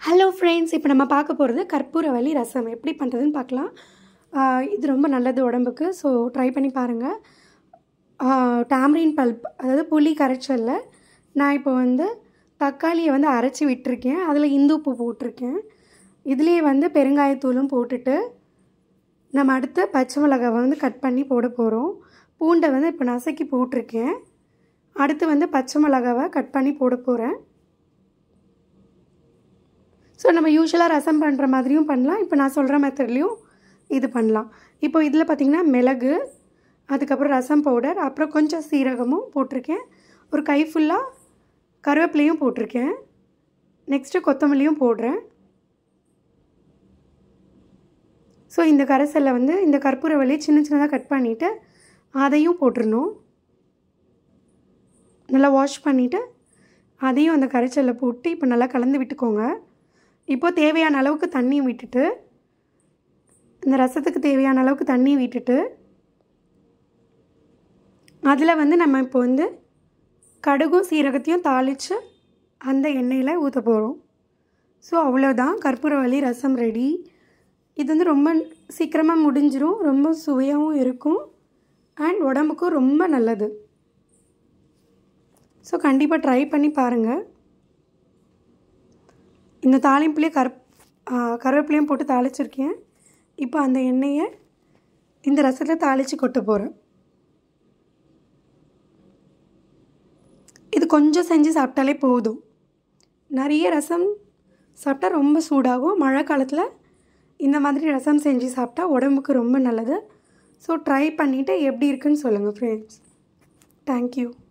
hello friends இப்போ நம்ம பார்க்க போகிறது கற்பூரவள்ளி ரசம் எப்படி பண்ணுறதுன்னு பார்க்கலாம் ஆஹ் இது ரொம்ப நல்லது உடம்புக்கு ஸோ ட்ரை பண்ணி பாருங்கள் டாமரின் பல்ப் அதாவது புளி கரைச்சலில் நான் இப்போ வந்து தக்காளியை வந்து அரைச்சி விட்டுருக்கேன் அதில் இந்து உப்பு போட்டிருக்கேன் இதுலேயே வந்து பெருங்காயத்தூளும் போட்டுட்டு நம்ம அடுத்து பச்சை மிளகாவை வந்து கட் பண்ணி போட போகிறோம் பூண்டை வந்து இப்போ நசுக்கி போட்டிருக்கேன் அடுத்து வந்து பச்சை மிளகாவை கட் பண்ணி போட போகிறேன் ஸோ நம்ம யூஸ்வலாக ரசம் பண்ணுற மாதிரியும் பண்ணலாம் இப்போ நான் சொல்கிற மெத்தட்லேயும் இது பண்ணலாம் இப்போ இதில் பார்த்திங்கன்னா மிளகு அதுக்கப்புறம் ரசம் பவுடர் அப்புறம் கொஞ்சம் சீரகமும் போட்டிருக்கேன் ஒரு கை ஃபுல்லாக கருவேப்பிலையும் போட்டிருக்கேன் நெக்ஸ்ட்டு கொத்தமல்லியும் போடுறேன் ஸோ இந்த கரைசலில் வந்து இந்த கற்பூரவள்ளி சின்ன சின்னதாக கட் பண்ணிவிட்டு அதையும் போட்டுருணும் நல்லா வாஷ் பண்ணிவிட்டு அதையும் அந்த கரைச்சலில் போட்டு இப்போ நல்லா கலந்து விட்டுக்கோங்க இப்போ தேவையான அளவுக்கு தண்ணி விட்டுட்டு இந்த ரசத்துக்கு தேவையான அளவுக்கு தண்ணி விட்டுட்டு அதில் வந்து நம்ம இப்போ வந்து கடுகும் சீரகத்தையும் தாளித்து அந்த எண்ணெயில் ஊற்ற போகிறோம் ஸோ அவ்வளோதான் கற்பூரவள்ளி ரசம் ரெடி இது வந்து ரொம்ப சீக்கிரமாக முடிஞ்சிரும் ரொம்ப சுவையாகவும் இருக்கும் அண்ட் உடம்புக்கும் ரொம்ப நல்லது ஸோ கண்டிப்பாக ட்ரை பண்ணி பாருங்கள் இந்த தாளிப்புலேயே கருப் கருவேப்பிலையும் போட்டு தாளிச்சிருக்கேன் இப்போ அந்த எண்ணெயை இந்த ரசத்தில் தாளித்து கொட்ட போகிறேன் இது கொஞ்சம் செஞ்சு சாப்பிட்டாலே போதும் நிறைய ரசம் சாப்பிட்டா ரொம்ப சூடாகும் மழை காலத்தில் இந்த மாதிரி ரசம் செஞ்சு சாப்பிட்டா உடம்புக்கு ரொம்ப நல்லது ஸோ ட்ரை பண்ணிவிட்டு எப்படி இருக்குன்னு சொல்லுங்கள் ஃப்ரெண்ட்ஸ் தேங்க்யூ